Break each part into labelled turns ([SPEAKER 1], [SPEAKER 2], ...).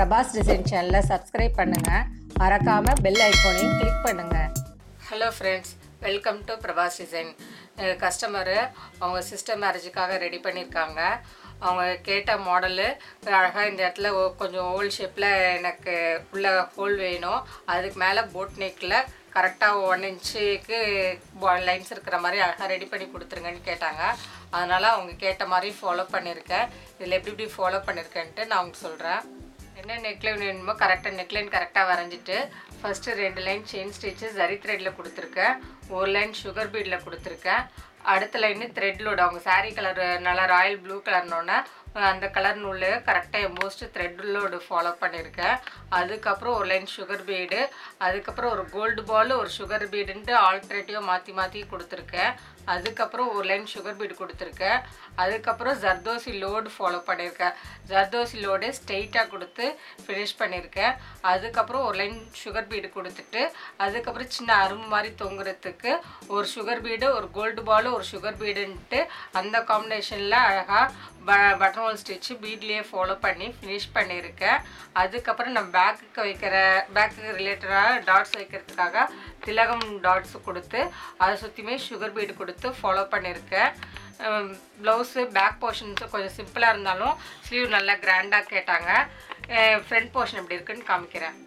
[SPEAKER 1] Prabhas design சேனலை subscribe பண்ணுங்கள் மறக்காமல் பெல் ஐக்கானையும் கிளிக் பண்ணுங்கள் hello friends welcome to Prabhas design customer அவங்க சிஸ்டர் மேரேஜுக்காக ரெடி பண்ணியிருக்காங்க அவங்க கேட்ட மாடலு அழகாக இந்த இடத்துல ஒ- கொஞ்சம் ஓல் ஷேப்பில் எனக்கு உள்ள ஹோல் வேணும் அதுக்கு மேலே போட் நெக்கில் கரெக்டாக ஒன் இன்ச்சுக்கு லைன்ஸ் இருக்கிற மாதிரி அழகாக ரெடி பண்ணி கொடுத்துருங்கன்னு கேட்டாங்க அதனால் அவங்க கேட்ட மாதிரி ஃபாலோ பண்ணியிருக்கேன் இதில் எப்படி எப்படி ஃபாலோ பண்ணியிருக்கேன்ட்டு நான் அவங்க சொல்கிறேன் என்ன நெக்லைன் வேணுமோ கரெக்டாக நெக்லைன் கரெக்டாக வரைஞ்சிட்டு ஃபஸ்ட்டு ரெண்டு லைன் செயின் ஸ்டிச்சு ஜரி த்ரெட்டில் கொடுத்துருக்கேன் ஒரு லைன் சுகர் பீடில் கொடுத்துருக்கேன் அடுத்த லைனு த்ரெட் லோடு அவங்க saree கலர் நல்லா ராயல் ப்ளூ கலர்னோடனே அந்த கலர் நூல் கரெக்டாக எம்போஸ்ட் த்ரெட் லோடு ஃபாலோ பண்ணியிருக்கேன் அதுக்கப்புறம் ஒரு லைன் சுகர் பீடு அதுக்கப்புறம் ஒரு கோல்டு பால் ஒரு சுகர் பீடுன்ட்டு ஆல்ட்ரேட்டிவாக மாற்றி மாற்றி கொடுத்துருக்கேன் அதுக்கப்புறம் ஒரு லைன் சுகர் பீடு கொடுத்துருக்கேன் அதுக்கப்புறம் ஜர்தோசி லோடு ஃபாலோ பண்ணியிருக்கேன் ஜர்தோசி லோடு ஸ்ட்ரெயிட்டாக கொடுத்து ஃபினிஷ் பண்ணியிருக்கேன் அதுக்கப்புறம் ஒரு லைன் சுகர் பீடு கொடுத்துட்டு அதுக்கப்புறம் சின்ன அரும்பு மாதிரி தொங்குறதுக்கு ஒரு சுகர் பீடு ஒரு கோல்டு பால் ஒரு சுகர் பீடுன்ட்டு அந்த காம்பினேஷனில் அழகாக ப பட்டன் ஹோல் ஸ்டிச்சு பீட்லேயே ஃபாலோ பண்ணி ஃபினிஷ் பண்ணியிருக்கேன் அதுக்கப்புறம் நம்ம பேக்குக்கு வைக்கிற பேக்குக்கு ரிலேட்டடாக டாட்ஸ் வைக்கிறதுக்காக திலகம் டாட்ஸ் கொடுத்து அதை சுற்றியுமே சுகர் பீடு கொடுத்து ஃபாலோ பண்ணியிருக்கேன் ப்ளவுஸு பேக் போர்ஷன்ஸு கொஞ்சம் சிம்பிளாக இருந்தாலும் ஸ்லீவ் நல்லா கிராண்டாக கேட்டாங்க ஃப்ரண்ட் போர்ஷன் எப்படி இருக்குன்னு காமிக்கிறேன்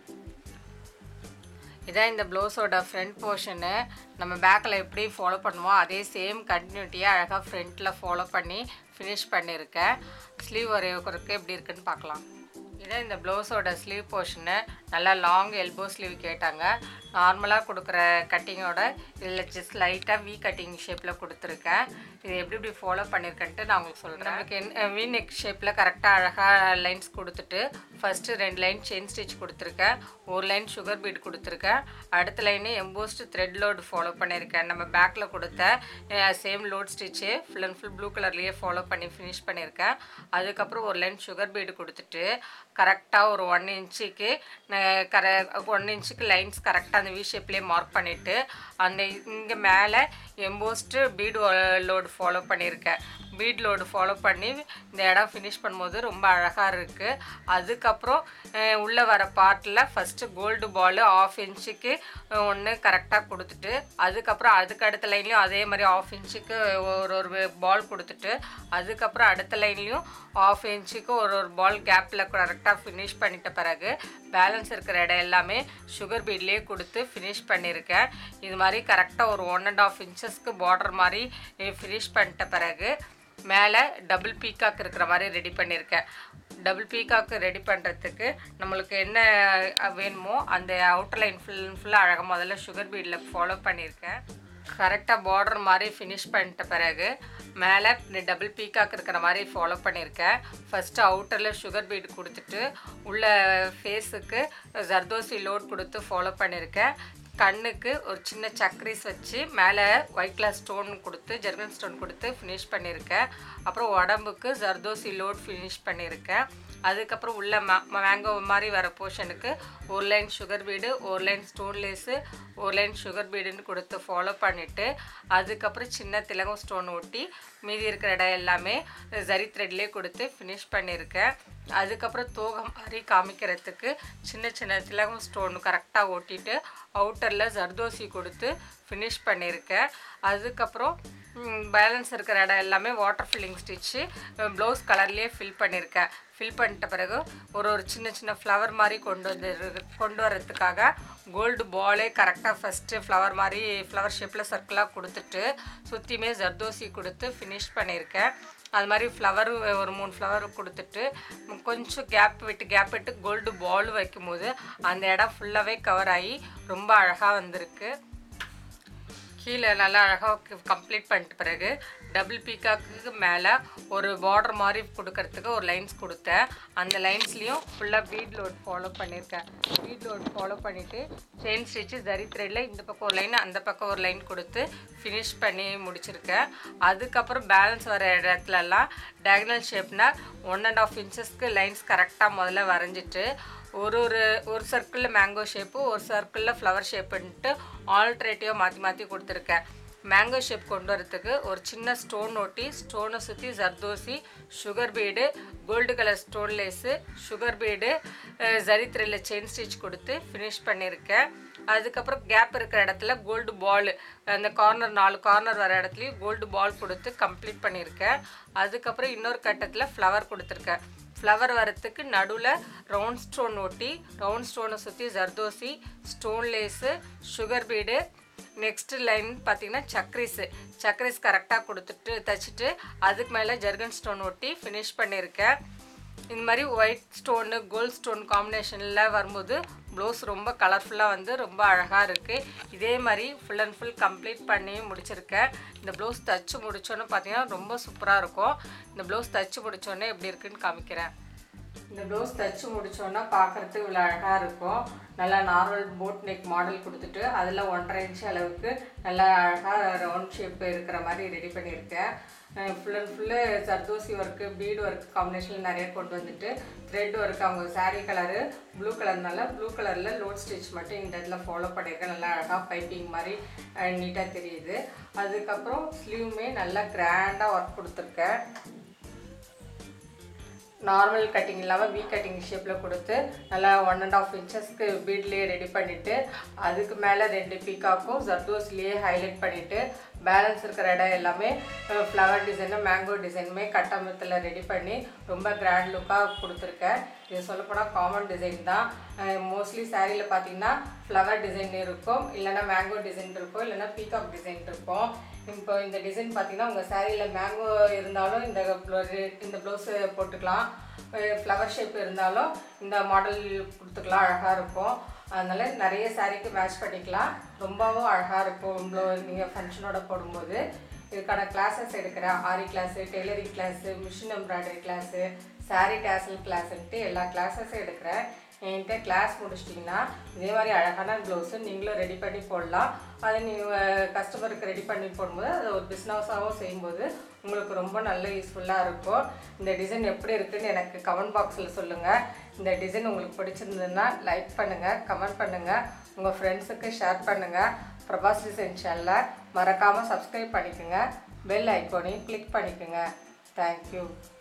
[SPEAKER 1] இதான் இந்த ப்ளவுஸோட ஃப்ரண்ட் போர்ஷனு நம்ம பேக்கில் எப்படி ஃபாலோ பண்ணுமோ அதே சேம் கண்டினியூட்டியாக அழகாக ஃப்ரண்ட்டில் ஃபாலோ பண்ணி ஃபினிஷ் பண்ணியிருக்கேன் ஸ்லீவ் வரையறதுக்கு எப்படி இருக்குன்னு பார்க்கலாம் இதான் இந்த ப்ளவுஸோட ஸ்லீவ் போர்ஷனு நல்லா லாங் எல்போ ஸ்லீவ் கேட்டாங்க நார்மலாக கொடுக்குற கட்டிங்கோட இதில் ஜஸ்ட் லைட்டாக வி கட்டிங் ஷேப்பில் கொடுத்துருக்கேன் இது எப்படி எப்படி ஃபாலோ பண்ணியிருக்கேன்ட்டு நான் உங்களுக்கு சொல்கிறேன் நமக்கு என்ன வி நெக் ஷேப்பில் கரெக்டாக அழகாக லைன்ஸ் கொடுத்துட்டு ஃபஸ்ட்டு ரெண்டு லைன் செயின் ஸ்டிச் கொடுத்துருக்கேன் ஒரு லைன் சுகர் பீட் கொடுத்துருக்கேன் அடுத்த line embossed thread load follow பண்ணியிருக்கேன் நம்ம பேக்கில் கொடுத்த same load stitch full and full blue கலர்லேயே ஃபாலோ பண்ணி ஃபினிஷ் பண்ணியிருக்கேன் அதுக்கப்புறம் ஒரு லைன் சுகர் பீடு கொடுத்துட்டு கரெக்டாக ஒரு ஒன் இன்ச்சுக்கு கர ஒன் இன்ச்சுக்கு லைன்ஸ் கரெக்டாக அந்த வி ஷேப்லேயே மார்க் பண்ணிவிட்டு அந்த இங்கே மேலே எம்போஸ்ட்டு பீடு லோடு ஃபாலோ பண்ணியிருக்கேன் பீட் லோடு ஃபாலோ பண்ணி இந்த இடம் ஃபினிஷ் பண்ணும்போது ரொம்ப அழகாக இருக்குது அதுக்கப்புறம் அஹ், உள்ளே வர பார்ட்டில் ஃபஸ்ட்டு கோல்டு பால் ஆஃப் இன்ச்சுக்கு ஒன்று கரெக்டாக கொடுத்துட்டு அதுக்கப்புறம் அதுக்கு அடுத்த லைன்லேயும் அதே மாதிரி ஆஃப் இன்ச்சுக்கு ஒரு ஒரு பால் கொடுத்துட்டு அதுக்கப்புறம் அடுத்த லைன்லேயும் ஆஃப் இன்ச்சுக்கு ஒரு ஒரு பால் கேப்பில் கரெக்டாக ஃபினிஷ் பண்ணிட்ட பிறகு பேலன்ஸ் இருக்கிற இடம் எல்லாமே சுகர் பீட்லேயே கொடுத்து ஃபினிஷ் பண்ணியிருக்கேன் இது மாதிரி கரெக்டாக ஒரு ஒன் அண்ட் ஆஃப் இன்ச்சஸ்க்கு பார்டர் மாதிரி ஃபினிஷ் பண்ணிட்ட பிறகு மேலே டபுள் பீகாக் இருக்கிற மாதிரி ரெடி பண்ணியிருக்கேன் டபுள் பீகாக்கு ரெடி பண்ணுறதுக்கு நம்மளுக்கு என்ன அஹ், வேணுமோ அந்த அவுட்டர் லைன் ஃபுல் ஃபுல்லாக அழகாக முதல்ல சுகர் பீடில் ஃபாலோ பண்ணியிருக்கேன் கரெக்டாக பார்டர் மாதிரி ஃபினிஷ் பண்ணிட்ட பிறகு மேலே டபுள் பீகாக் இருக்கிற மாதிரி ஃபாலோ பண்ணியிருக்கேன் ஃபஸ்ட்டு அவுட்டரில் சுகர் பீட் கொடுத்துட்டு உள்ள ஃபேஸுக்கு ஜர்தோசி லோட் கொடுத்து ஃபாலோ பண்ணியிருக்கேன் கண்ணுக்கு ஒரு சின்ன சக்ரீஸ் வச்சு மேலே ஒயிட் கலர் ஸ்டோன் கொடுத்து ஜெர்கன் ஸ்டோன் கொடுத்து ஃபினிஷ் பண்ணியிருக்கேன் அப்புறம் உடம்புக்கு ஜர்தோசி லோட் ஃபினிஷ் பண்ணியிருக்கேன் அதுக்கப்புறம் உள்ள மே மேங்கோ மாதிரி வர போர்ஷனுக்கு ஒரு லைன் சுகர் பீடு ஒரு லைன் ஸ்டோன் லேஸு ஒரு லைன் சுகர் பீடுன்னு கொடுத்து ஃபாலோ பண்ணிவிட்டு அதுக்கப்புறம் சின்ன திலகம் ஸ்டோன் ஒட்டி மீதி இருக்கிற இடம் எல்லாமே ஜரி த்ரெட்லேயே கொடுத்து ஃபினிஷ் பண்ணியிருக்கேன் அதுக்கப்புறம் தோகை மாதிரி காமிக்கிறதுக்கு சின்ன சின்ன திலகம் ஸ்டோன் கரெக்டாக ஒட்டிட்டு அவுட்டரில் ஜர்தோசி கொடுத்து ஃபினிஷ் பண்ணியிருக்கேன் அதுக்கப்புறம் பேலன்ஸ் இருக்கிற இடம் எல்லாமே வாட்டர் ஃபில்லிங் ஸ்டிச்சு ப்ளவுஸ் கலர்லேயே ஃபில் பண்ணியிருக்கேன் ஃபில் பண்ணிட்ட பிறகு ஒரு ஒரு சின்ன சின்ன ஃப்ளவர் மாதிரி கொண்டு வந்து கொண்டு வரதுக்காக கோல்டு பாலே கரெக்டாக ஃபஸ்ட்டு ஃப்ளவர் மாதிரி ஃப்ளவர் ஷேப்பில் சர்க்கிளாக கொடுத்துட்டு சுற்றியுமே ஜர்தோசி கொடுத்து ஃபினிஷ் பண்ணியிருக்கேன் அது மாதிரி ஃப்ளவர் ஒரு மூணு ஃப்ளவர் கொடுத்துட்டு ம், கொஞ்சம் கேப் விட்டு கேப் விட்டு கோல்டு பால் வைக்கும்போது அந்த இடம் ஃபுல்லாகவே கவர் ஆகி ரொம்ப அழகாக வந்திருக்கு கீழே நல்லா அழகாக கம்ப்ளீட் பண்ணிட்ட பிறகு டபுள் பீக்காக்கு மேலே ஒரு பார்டர் மாதிரி கொடுக்கறதுக்கு ஒரு லைன்ஸ் கொடுத்தேன் அந்த லைன்ஸ்லேயும் ஃபுல்லாக பீட் லோட் ஃபாலோ பண்ணியிருக்கேன் பீட் லோட் ஃபாலோ பண்ணிவிட்டு செயின் ஸ்டிச்சு ஜரி த்ரெட்டில் இந்த பக்கம் ஒரு லைன் அந்த பக்கம் ஒரு லைன் கொடுத்து ஃபினிஷ் பண்ணி முடிச்சிருக்கேன் அதுக்கப்புறம் பேலன்ஸ் வர இடத்துலலாம் டயகனல் ஷேப்னா ஒன் அண்ட் ஆஃப் இன்ச்சஸ்க்கு லைன்ஸ் கரெக்டாக முதல்ல வரைஞ்சிட்டு ஒரு ஒரு ஒரு சர்க்கிளில் மேங்கோ ஷேப்பு ஒரு சர்க்கிளில் ஃப்ளவர் ஷேப்புன்ட்டு ஆல்ட்ரேட்டிவாக மாற்றி மாற்றி கொடுத்துருக்கேன் மேங்கோ ஷேப் கொண்டு வரதுக்கு ஒரு சின்ன ஸ்டோன் ஒட்டி ஸ்டோனை சுற்றி ஜர்தோசி sugar bead gold colour stone lace sugar bead ஜரி த்ரெல்ல செயின் ஸ்டிச் கொடுத்து ஃபினிஷ் பண்ணியிருக்கேன் அதுக்கப்புறம் கேப் இருக்கிற இடத்துல கோல்டு பால் அந்த கார்னர் நாலு கார்னர் வர இடத்துலையும் கோல்டு பால் கொடுத்து கம்ப்ளீட் பண்ணியிருக்கேன் அதுக்கப்புறம் இன்னொரு கட்டத்தில் ஃப்ளவர் கொடுத்துருக்கேன் ஃப்ளவர் வரத்துக்கு நடுவில் ரவுண்ட் ஸ்டோன் ஒட்டி ரவுண்ட் ஸ்டோனை சுற்றி ஜர்தோசி stone lace sugar bead next line பார்த்தீங்கன்னா சக்ரீஸு சக்ரீஸ் கரெக்டாக கொடுத்துட்டு தைச்சிட்டு அதுக்கு மேலே ஜர்கன் ஸ்டோன் ஒட்டி ஃபினிஷ் பண்ணியிருக்கேன் இந்த மாதிரி ஒயிட் ஸ்டோனு கோல்ட் ஸ்டோன் காம்பினேஷனில் வரும்போது ப்ளவுஸ் ரொம்ப கலர்ஃபுல்லாக வந்து ரொம்ப அழகாக இருக்குது இதே மாதிரி ஃபுல் அண்ட் ஃபுல் கம்ப்ளீட் பண்ணி முடிச்சிருக்கேன் இந்த ப்ளவுஸ் தச்சு முடிச்சோன்னே பார்த்தீங்கன்னா ரொம்ப சூப்பராக இருக்கும் இந்த ப்ளவுஸ் தச்சு முடிச்சோன்னே எப்படி இருக்குன்னு காமிக்கிறேன் இந்த ப்ளவுஸ் தச்சு முடிச்சோன்னா பார்க்குறதுக்கு இவ்வளோ அழகாக இருக்கும் நல்லா நார்மல் போட் நெக் மாடல் கொடுத்துட்டு அதில் ஒன்றரை இன்ச் அளவுக்கு நல்லா அழகாக ரவுண்ட் ஷேப் இருக்கிற மாதிரி ரெடி பண்ணியிருக்கேன் ஃபுல் அண்ட் ஃபுல்லு சர்தோசி ஒர்க்கு பீடு ஒர்க் காம்பினேஷனில் நிறைய கொண்டு வந்துட்டு த்ரெட் ஒர்க் அவங்க saree கலரு ப்ளூ கலர்னால ப்ளூ கலரில் லோட் ஸ்டிச் மட்டும் இந்த இடத்துல ஃபாலோ பண்ணியிருக்கேன் நல்லா அழகாக பைப்பிங் மாதிரி நீட்டாக தெரியுது அதுக்கப்புறம் ஸ்லீவுமே நல்லா கிராண்டாக ஒர்க் கொடுத்துருக்கேன் நார்மல் கட்டிங் இல்லாமல் வீ கட்டிங் ஷேப்பில் கொடுத்து நல்லா ஒன் அண்ட் ஆஃப் இன்ச்சஸ்க்கு பீட்லேயே ரெடி பண்ணிவிட்டு அதுக்கு மேலே ரெண்டு பீக்காக்கும் ஜர்தோஸ்லேயே ஹைலைட் பண்ணிவிட்டு பேலன்ஸ் இருக்கிற இடம் எல்லாமே ஃப்ளவர் டிசைனு மேங்கோ டிசைனுமே கட்டமத்தில் ரெடி பண்ணி ரொம்ப கிராண்ட் லுக்காக கொடுத்துருக்கேன் இது சொல்லப்போனால் காமன் டிசைன் தான் மோஸ்ட்லி சாரியில் பார்த்தீங்கன்னா ஃப்ளவர் டிசைன் இருக்கும் இல்லைன்னா மேங்கோ டிசைன் இருக்கும் இல்லைன்னா பீகாக் டிசைன் இருக்கும் இப்போ இந்த டிசைன் பார்த்தீங்கன்னா உங்கள் சாரியில் மேங்கோ இருந்தாலும் இந்த blo- இந்த ப்ளவுஸு போட்டுக்கலாம் ஃப்ளவர் ஷேப் இருந்தாலும் இந்த மாடல் கொடுத்துக்கலாம் அழகாக இருக்கும் அதனால் நிறைய சாரீக்கு மேட்ச் பண்ணிக்கலாம் ரொம்பவும் அழகாக இருக்கும் ப்ளோ நீங்கள் ஃபங்க்ஷனோட போடும்போது இதுக்கான கிளாஸஸ் எடுக்கிறேன் ஆரி class tailoring class machine embroidery class saree tassel கிளாஸ்ன்ட்டு எல்லா கிளாஸஸும் எடுக்கிறேன் என்கிட்ட கிளாஸ் முடிச்சிட்டிங்கன்னா இதே மாதிரி அழகான ப்ளவுஸு நீங்களும் ரெடி பண்ணி போடலாம் அதை நீங்கள் கஸ்டமருக்கு ரெடி பண்ணி போடும்போது அதை ஒரு பிஸ்னஸாகவும் செய்யும்போது உங்களுக்கு ரொம்ப நல்ல யூஸ்ஃபுல்லாக இருக்கும் இந்த டிசைன் எப்படி இருக்குன்னு எனக்கு கமெண்ட் பாக்ஸில் சொல்லுங்கள் இந்த டிசைன் உங்களுக்கு பிடிச்சிருந்ததுன்னா லைக் பண்ணுங்கள் கமெண்ட் பண்ணுங்கள் உங்கள் ஃப்ரெண்ட்ஸுக்கு ஷேர் பண்ணுங்கள் பிரபாஸ் டிசைன் சேனலை மறக்காமல் சப்ஸ்கிரைப் பண்ணிக்கோங்க பெல் ஐக்கோனையும் கிளிக் பண்ணிக்கோங்க தேங்க்யூ